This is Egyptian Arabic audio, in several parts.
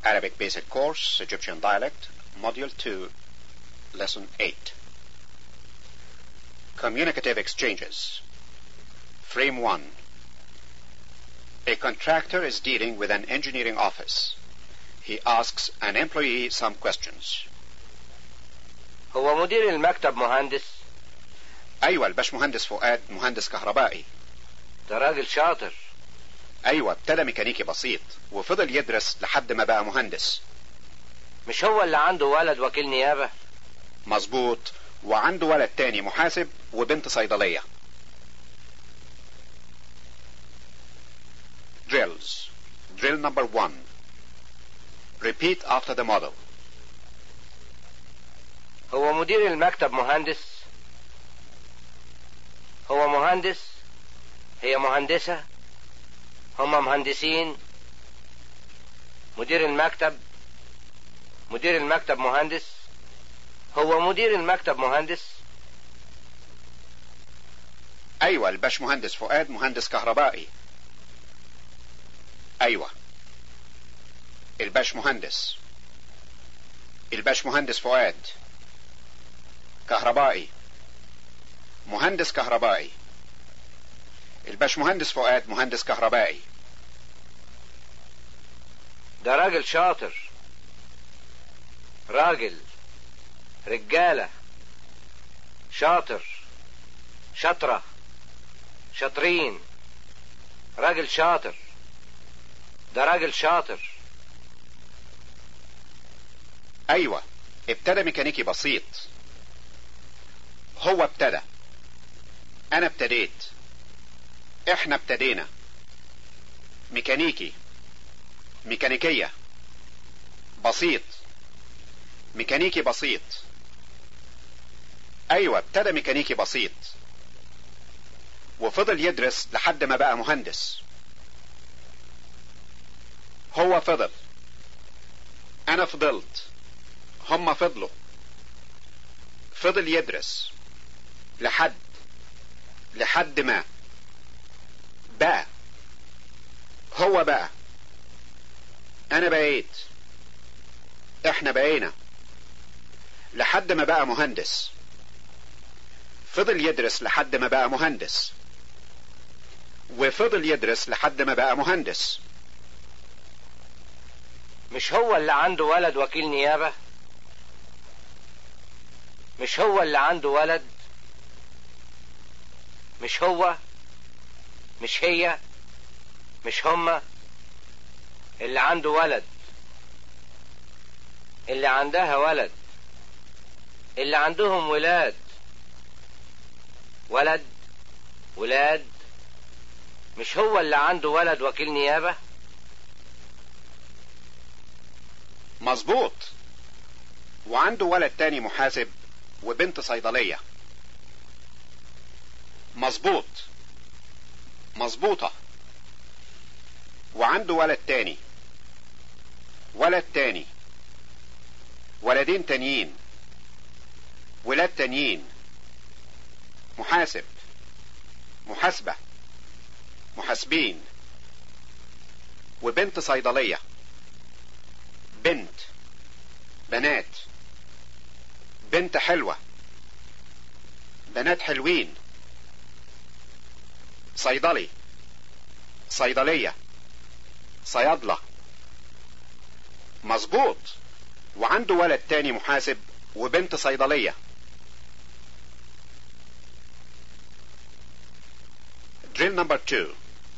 Arabic Basic Course, Egyptian Dialect, Module 2, Lesson 8. Communicative Exchanges. Frame 1. A contractor is dealing with an engineering office. He asks an employee some questions. هو مدير المكتب مهندس أيوة الباشمهندس فؤاد مهندس كهربائي ده راجل شاطر أيوة ابتدى ميكانيكي بسيط وفضل يدرس لحد ما بقى مهندس مش هو اللي عنده ولد وكيل نيابة مظبوط وعنده ولد تاني محاسب وبنت صيدلية Drills Drill number one Repeat after the model هو مدير المكتب مهندس هو مهندس هي مهندسة هما مهندسين مدير المكتب مدير المكتب مهندس هو مدير المكتب مهندس أيوة الباشمهندس فؤاد مهندس كهربائي أيوة الباشمهندس الباشمهندس فؤاد كهربائي مهندس كهربائي الباشمهندس فؤاد مهندس كهربائي ده راجل شاطر راجل رجالة شاطر شاطرة شاطرين راجل شاطر ده راجل شاطر أيوة ابتدى ميكانيكي بسيط هو ابتدى أنا ابتديت إحنا ابتدينا ميكانيكي ميكانيكية بسيط ميكانيكي بسيط أيوة ابتدى ميكانيكي بسيط وفضل يدرس لحد ما بقى مهندس هو فضل أنا فضلت هم فضلوا فضل يدرس لحد لحد ما بقى هو بقى انا بقيت احنا بقينا لحد ما بقى مهندس فضل يدرس لحد ما بقى مهندس وفضل يدرس لحد ما بقى مهندس مش هو اللي عنده ولد وكيل نيابة مش هو اللي عنده ولد مش هو مش هي مش هما اللي عنده ولد اللي عندها ولد اللي عندهم ولاد ولد ولاد مش هو اللي عنده ولد وكيل نيابة مظبوط وعنده ولد تاني محاسب وبنت صيدلية مظبوط مظبوطة وعنده ولد تاني ولد تاني ولدين تانيين ولاد تانيين محاسب محاسبة محاسبين وبنت صيدلية بنت بنات بنت حلوة بنات حلوين صيدلي صيدلية صيادلة مظبوط وعنده ولد تاني محاسب وبنت صيدلية Drill number two.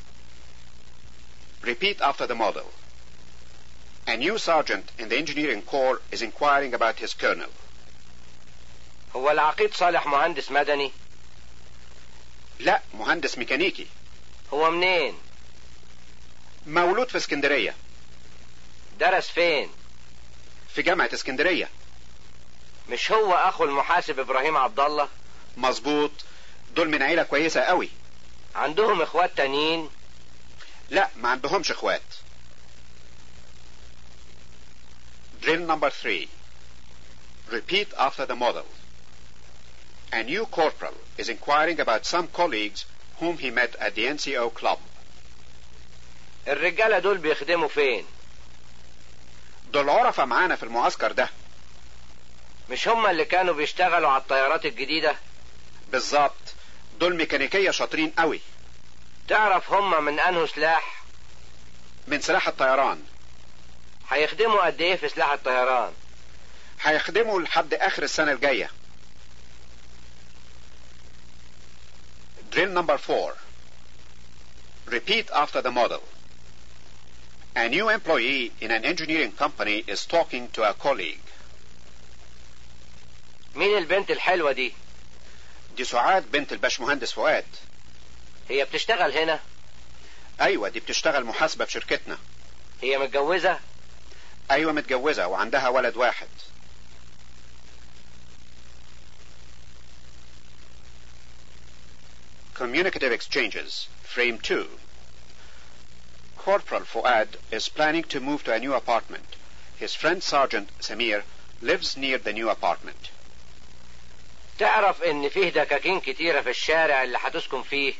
Repeat after the model. A new sergeant in the engineering corps is inquiring about his colonel. هو العقيد صالح مهندس مدني لا مهندس ميكانيكي هو منين مولود في اسكندرية درس فين في جامعة اسكندرية مش هو اخو المحاسب ابراهيم عبد الله مظبوط دول من عيلة كويسة قوي عندهم اخوات تانيين لا ما عندهمش اخوات Drill number three. Repeat after the model. A new corporal is inquiring about some colleagues whom he met at the NCO club. الرجالة دول بيخدموا فين دول عرفة معانا في المعسكر ده مش هما اللي كانوا بيشتغلوا على الطيارات الجديدة بالظبط دول ميكانيكية شاطرين قوي تعرف هما من انه سلاح من سلاح الطيران هيخدموا قد ايه في سلاح الطيران هيخدموا لحد اخر السنة الجاية Drill number four. Repeat after the model. A new employee in an engineering company is talking to a colleague. مين البنت الحلوة دي دي سعاد بنت الباشمهندس فؤاد هي بتشتغل هنا ايوه دي بتشتغل محاسبة في شركتنا هي متجوزة ايوه متجوزة وعندها ولد واحد Communicative exchanges. Frame 2. Corporal Fuad is planning to move to a new apartment. His friend Sergeant Samir lives near the new apartment. تعرف ان فيه دكاكين كتيرة في الشارع اللي هتسكن فيه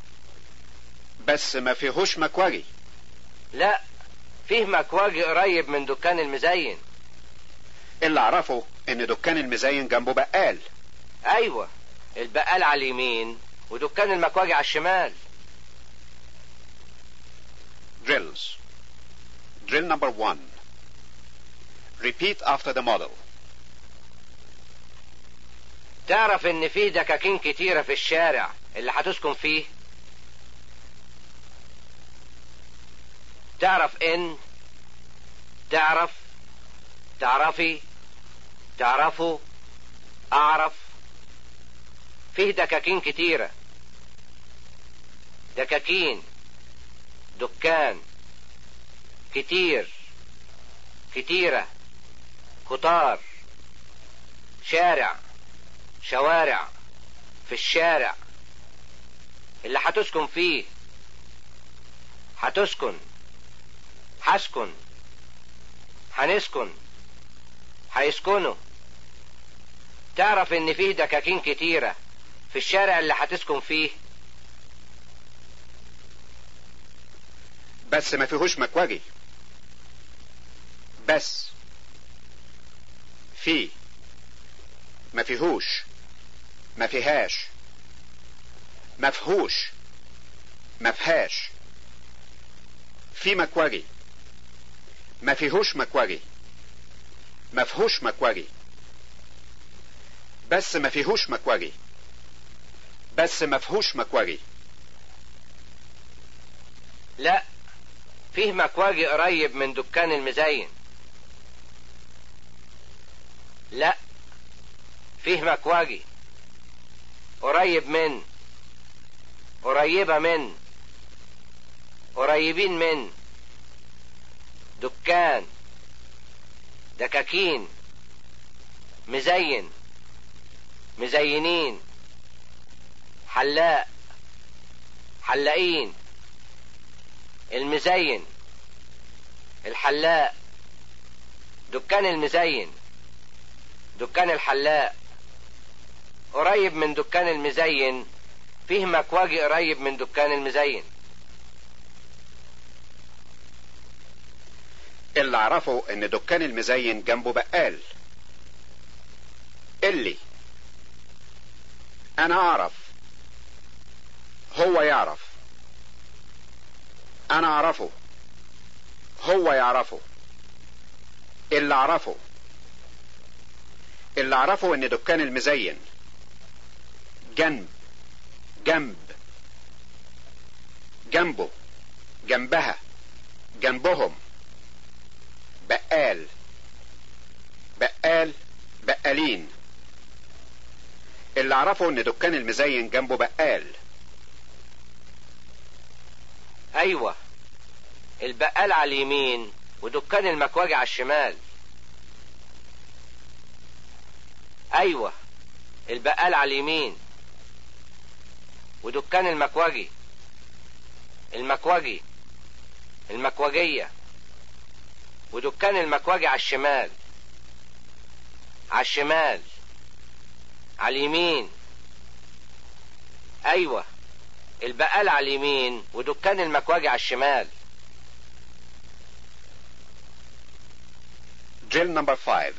بس ما فيهوش مكواجي لا فيه مكواجي قريب من دكان المزين اللي اعرفه ان دكان المزين جنبه بقال ايوه البقال على اليمين ودكان المكواجي على الشمال Drills. Drill number one. Repeat after the model. تعرف ان فيه دكاكين كتيرة في الشارع اللي هتسكن فيه تعرف ان تعرف تعرفي تعرفوا اعرف فيه دكاكين كتيرة دكاكين دكان كتير كتيرة كتار شارع شوارع في الشارع اللي هتسكن فيه هتسكن هسكن هنسكن هيسكنوا تعرف ان فيه دكاكين كتيرة في الشارع اللي هتسكن فيه بس ما فيهوش مكواجي بس في ما فيهوش ما فيهاش ما فيهوش ما فيهاش في مكواجي ما فيهوش مكواجي ما فيهوش مكواجي بس ما فيهوش مكواجي بس ما فيهوش مكواجي لا فيه مكواجي قريب من دكان المزين لا فيه مكواجي قريب من قريبة من قريبين من دكان دكاكين مزين مزينين حلاق حلاقين المزين الحلاق دكان المزين دكان الحلاق قريب من دكان المزين فيه مكواجي قريب من دكان المزين اللي اعرفه ان دكان المزين جنبه بقال اللي انا اعرف هو يعرف انا اعرفه هو يعرفه اللي اعرفه اللي اعرفه ان دكان المزين جنب جنب جنبه جنبها جنبهم بقال بقال بقالين اللي اعرفه ان دكان المزين جنبه بقال ايوه البقال على اليمين ودكان المكواجي على الشمال ايوه البقال على اليمين ودكان المكواجي المكواجي المكواجية ودكان المكواجي على الشمال على الشمال على اليمين ايوه البقال على اليمين ودكان المكواجي على الشمال Drill number five.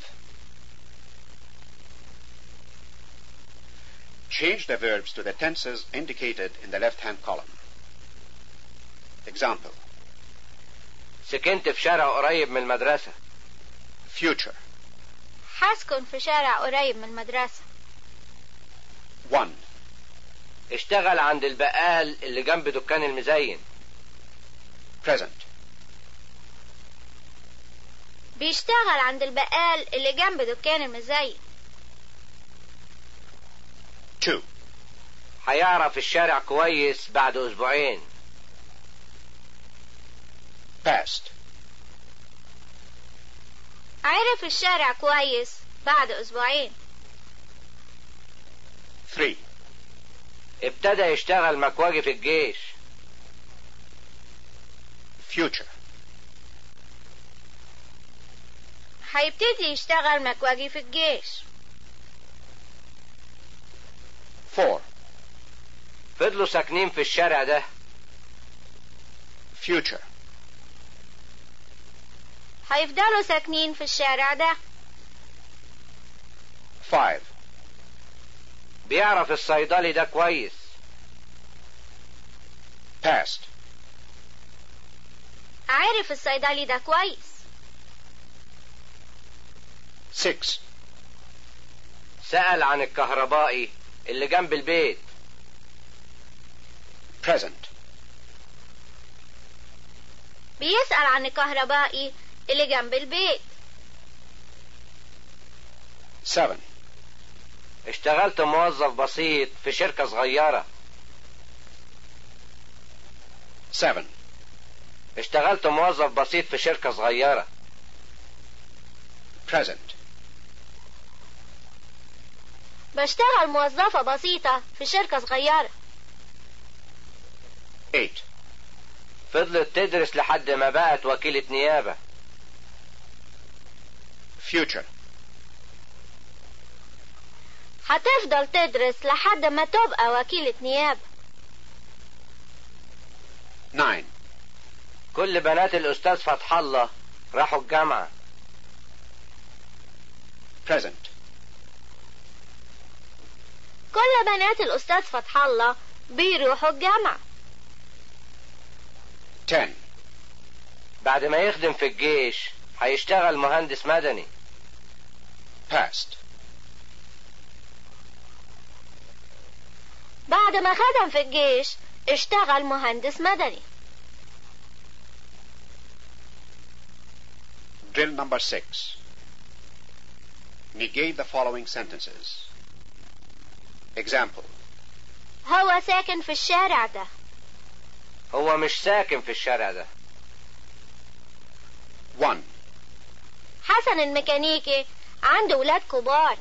Change the verbs to the tenses indicated in the left-hand column. Example. سكنت في شارع قريب من المدرسة Future. هسكن في شارع قريب من المدرسة 1. اشتغل عند البقال اللي جنب دكان المزين Present. بيشتغل عند البقال اللي جنب دكان المزين 2. هيعرف الشارع كويس بعد أسبوعين Past. عرف الشارع كويس بعد أسبوعين 3. ابتدى يشتغل مكواجي في الجيش Future. هيبتدي يشتغل مكواجي في الجيش 4. فضلوا ساكنين في الشارع ده Future. هيفضلوا ساكنين في الشارع ده 5. بيعرف الصيدلي ده كويس Past. عارف الصيدلي ده كويس 6. سأل عن الكهربائي اللي جنب البيت Present. بيسأل عن الكهربائي اللي جنب البيت 7. اشتغلت موظف بسيط في شركة صغيرة 7. اشتغلت موظف بسيط في شركة صغيرة Present. بشتغل موظفة بسيطة في شركة صغيرة 8. فضلت تدرس لحد ما بقت وكيلة نيابة Future. هتفضل تدرس لحد ما تبقى وكيلة نيابة 9. كل بنات الأستاذ فتح الله راحوا الجامعة Present. كل بنات الأستاذ فتح الله بيروحوا الجامعة 10. بعد ما يخدم في الجيش هيشتغل مهندس مدني Past. بعد ما خدم في الجيش اشتغل مهندس مدني Drill number 6. Negate the following sentences. Example. هو ساكن في الشارع ده هو مش ساكن في الشارع ده 1. حسن الميكانيكي عنده ولاد كبار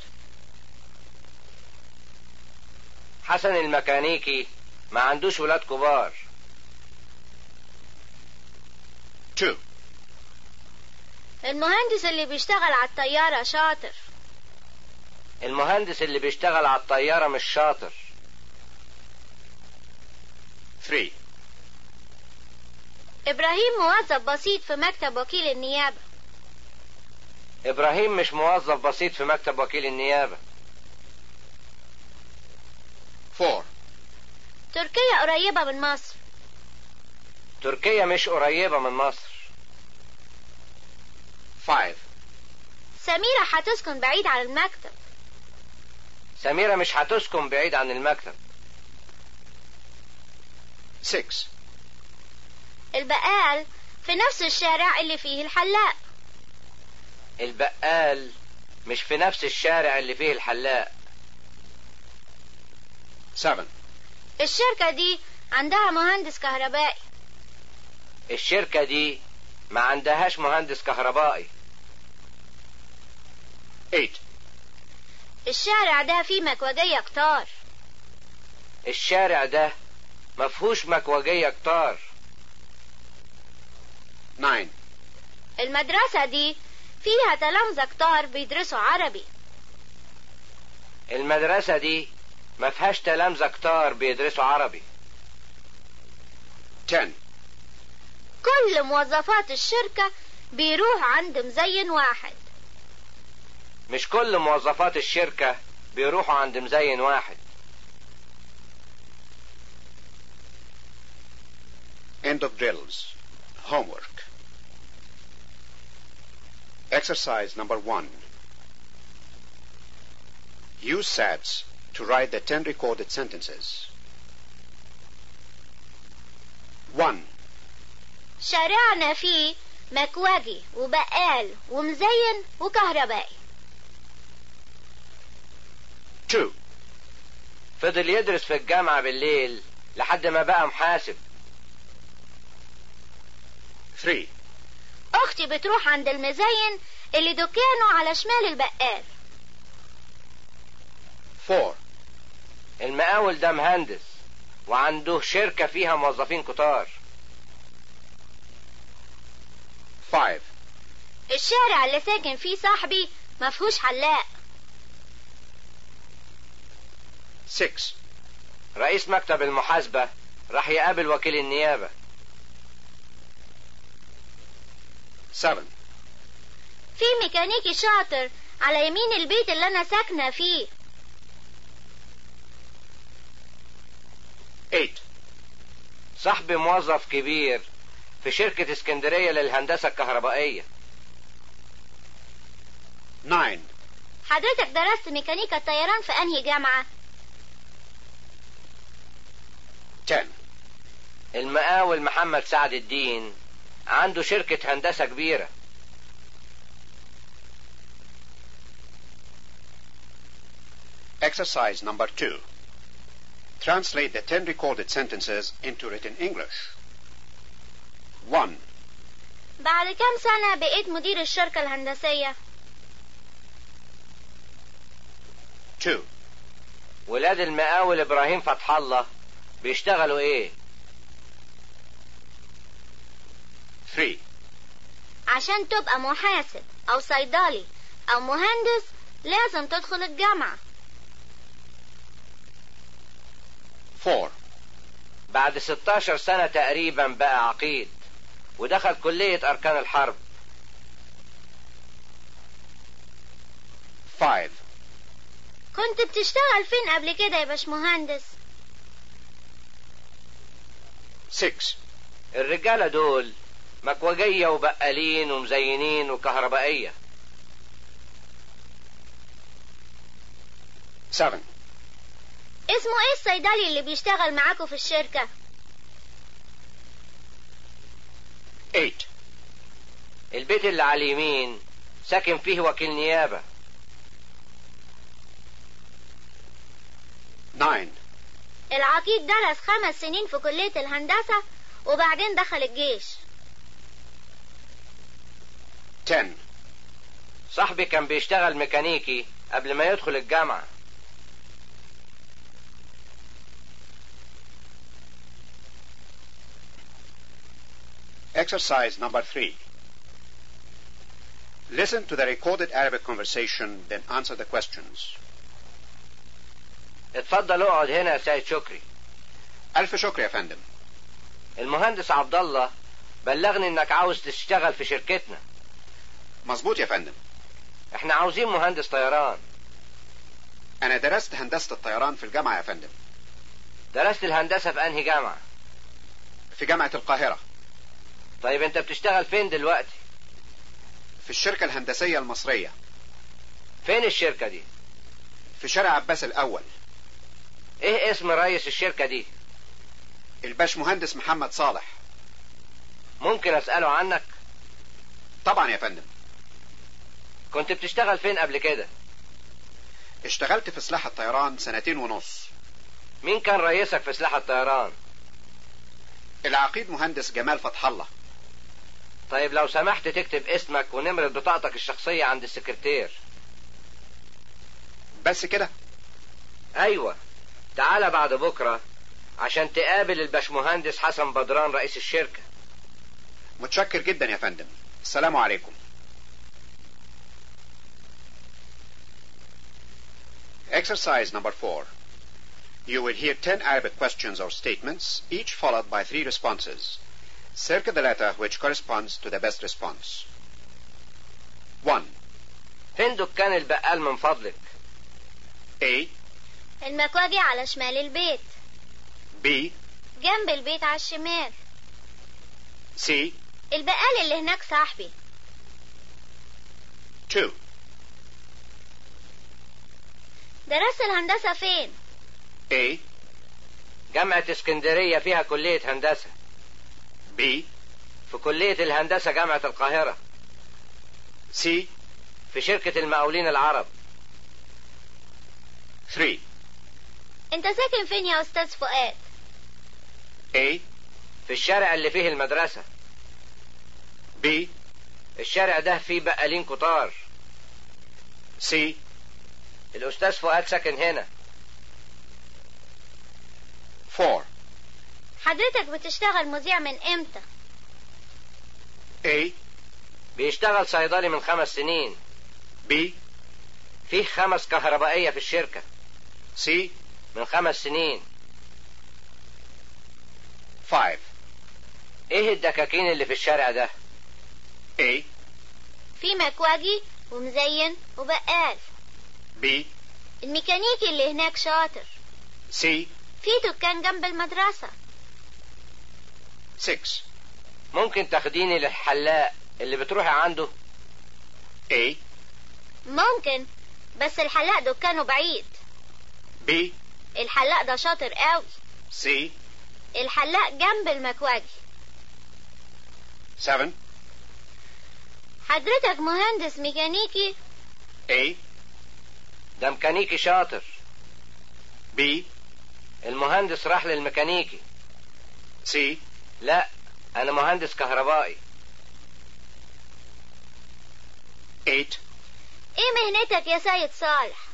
حسن الميكانيكي ما عندوش ولاد كبار 2. المهندس اللي بيشتغل على الطيارة شاطر المهندس اللي بيشتغل على الطيارة مش شاطر 3. إبراهيم موظف بسيط في مكتب وكيل النيابة إبراهيم مش موظف بسيط في مكتب وكيل النيابة 4. تركيا قريبة من مصر تركيا مش قريبة من مصر 5. سميرة هتسكن بعيد عن المكتب سميرة مش هتسكن بعيد عن المكتب 6. البقال في نفس الشارع اللي فيه الحلاق البقال مش في نفس الشارع اللي فيه الحلاق 7. الشركة دي عندها مهندس كهربائي الشركة دي ما عندهاش مهندس كهربائي 8. الشارع ده فيه مكوجية كتار الشارع ده مفهوش مكوجية كتار 9. المدرسة دي فيها تلامذة كتار بيدرسوا عربي المدرسة دي ما فيهاش تلامذة كتار بيدرسوا عربي 10. كل موظفات الشركة بيروح عند مزين واحد مش كل موظفات الشركة بيروحوا عند مزين واحد End of drills. Homework. Exercise number one. Use SATs to write the 10 recorded sentences. 1. شارعنا فيه مكواجي وبقال ومزين وكهربائي 2. فضل يدرس في الجامعة بالليل لحد ما بقى محاسب 3. أختي بتروح عند المزين اللي دكانه على شمال البقال 4. المقاول ده مهندس وعنده شركة فيها موظفين كتار 5. الشارع اللي ساكن فيه صاحبي مفهوش حلاق 6. رئيس مكتب المحاسبة راح يقابل وكيل النيابة 7. في ميكانيكي شاطر على يمين البيت اللي أنا ساكنة فيه 8. صاحبي موظف كبير في شركة اسكندرية للهندسة الكهربائية 9. حضرتك درست ميكانيكا الطيران في أنهي جامعة؟ 10. المقاول محمد سعد الدين عنده شركة هندسة كبيرة Exercise number 2. Translate the 10 recorded sentences into written English. 1. بعد كام سنة بقيت مدير الشركة الهندسية 2. ولاد المقاول ابراهيم فتح الله بيشتغلوا ايه 3. عشان تبقى محاسب أو صيدلي أو مهندس لازم تدخل الجامعة 4. بعد 16 سنة تقريبا بقى عقيد ودخل كلية أركان الحرب 5. كنت بتشتغل فين قبل كده يا باشمهندس 6. الرجالة دول مكوجية وبقالين ومزينين وكهربائية 7. اسمه ايه الصيدلي اللي بيشتغل معاكوا في الشركة 8. البيت اللي على اليمين ساكن فيه وكيل نيابة 9. العقيد درس خمس سنين في كلية الهندسة وبعدين دخل الجيش 10. صاحبي كان بيشتغل ميكانيكي قبل ما يدخل الجامعة Exercise number 3. Listen to the recorded Arabic conversation, then answer the questions. اتفضل اقعد هنا يا سيد شكري ألف شكر يا فندم. المهندس عبد الله بلغني انك عاوز تشتغل في شركتنا مظبوط يا فندم. احنا عاوزين مهندس طيران أنا درست هندسة الطيران في الجامعة يا فندم. درست الهندسة في انهي جامعة في جامعة القاهرة. طيب انت بتشتغل فين دلوقتي في الشركة الهندسية المصرية. فين الشركة دي في شارع عباس الأول. ايه اسم رئيس الشركة دي الباش مهندس محمد صالح. ممكن اسأله عنك طبعا يا فندم. كنت بتشتغل فين قبل كده اشتغلت في سلاح الطيران سنتين ونص. مين كان رئيسك في سلاح الطيران العقيد مهندس جمال فتح الله. طيب لو سمحت تكتب اسمك ونمرة بطاقتك الشخصية عند السكرتير بس كده ايوه تعالى بعد بكرة عشان تقابل الباشمهندس حسن بدران رئيس الشركة متشكر جدا يا فندم. السلام عليكم. Exercise number 4. You will hear 10 Arabic questions or statements, each followed by three responses. Circle the letter which corresponds to the best response. 1. هند دكان البقال من فضلك A المكواجي على شمال البيت B جنب البيت على الشمال C البقال اللي هناك صاحبي 2 درست الهندسة فين A جامعة اسكندرية فيها كلية هندسة B في كلية الهندسة جامعة القاهرة C في شركة المقاولين العرب 3 انت ساكن فين يا استاذ فؤاد A في الشارع اللي فيه المدرسة B الشارع ده فيه بقالين كتار C الأستاذ فؤاد ساكن هنا 4 حضرتك بتشتغل مذيع من امتى A بيشتغل صيدلي من خمس سنين B فيه خمس كهربائية في الشركة C من خمس سنين 5 ايه الدكاكين اللي في الشارع ده A في مكواجي ومزين وبقال B الميكانيكي اللي هناك شاطر C في دكان جنب المدرسة 6 ممكن تاخديني للحلاق اللي بتروحي عنده A ممكن بس الحلاق دكانه بعيد B الحلاق ده شاطر قوي C الحلاق جنب المكواجي 7 حضرتك مهندس ميكانيكي A ده ميكانيكي شاطر B المهندس راح للميكانيكي C لا انا مهندس كهربائي 8 ايه مهنتك يا سيد صالح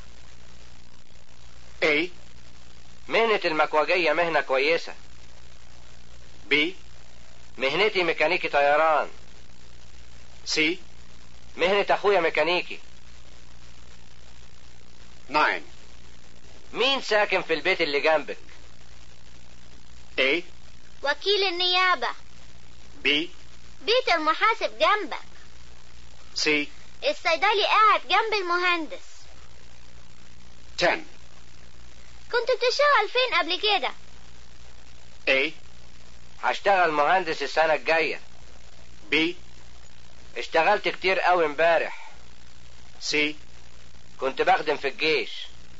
A مهنة المكواجية مهنة كويسة B مهنتي ميكانيكي طيران C مهنة اخويا ميكانيكي 9 مين ساكن في البيت اللي جنبك A وكيل النيابة B بيت المحاسب جنبك C الصيدلي قاعد جنب المهندس 10 كنت بتشتغل فين قبل كده A هشتغل مهندس السنة الجاية B اشتغلت كتير قوي امبارح C كنت بخدم في الجيش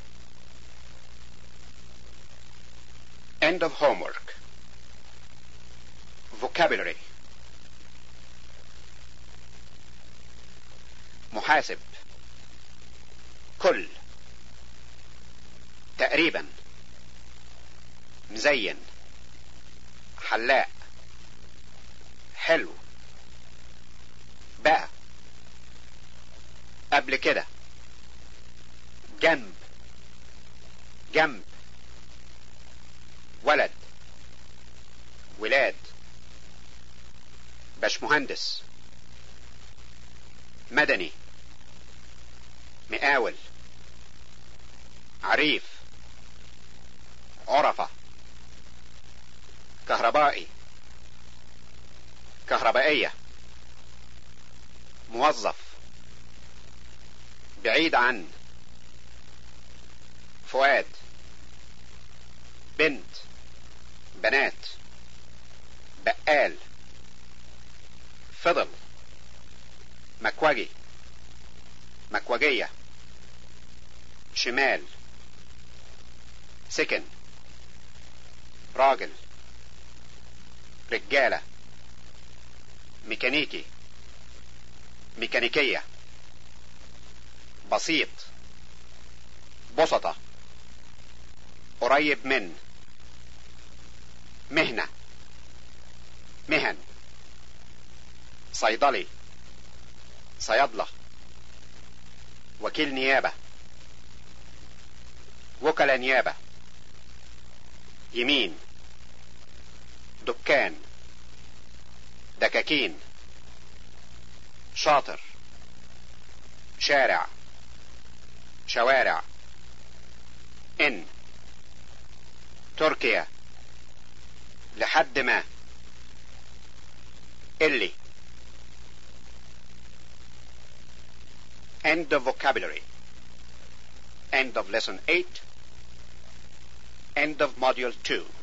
End of homework. Vocabulary. محاسب كل تقريبا مزين حلاق حلو بقى قبل كده جنب جنب ولد ولاد باشمهندس مدني مقاول عريف عرفة كهربائي كهربائية موظف بعيد عن فؤاد بنت بنات بقال فضل مكوجي مكوجية شمال سكن راجل رجالة ميكانيكي ميكانيكية بسيط بسطة قريب من مهنة مهن صيدلي صيادلة وكيل نيابة وكلاء نيابة يمين دكان دكاكين شاطر شارع شوارع ان تركيا لحد ما اللي End of vocabulary. End of lesson 8. End of module 2.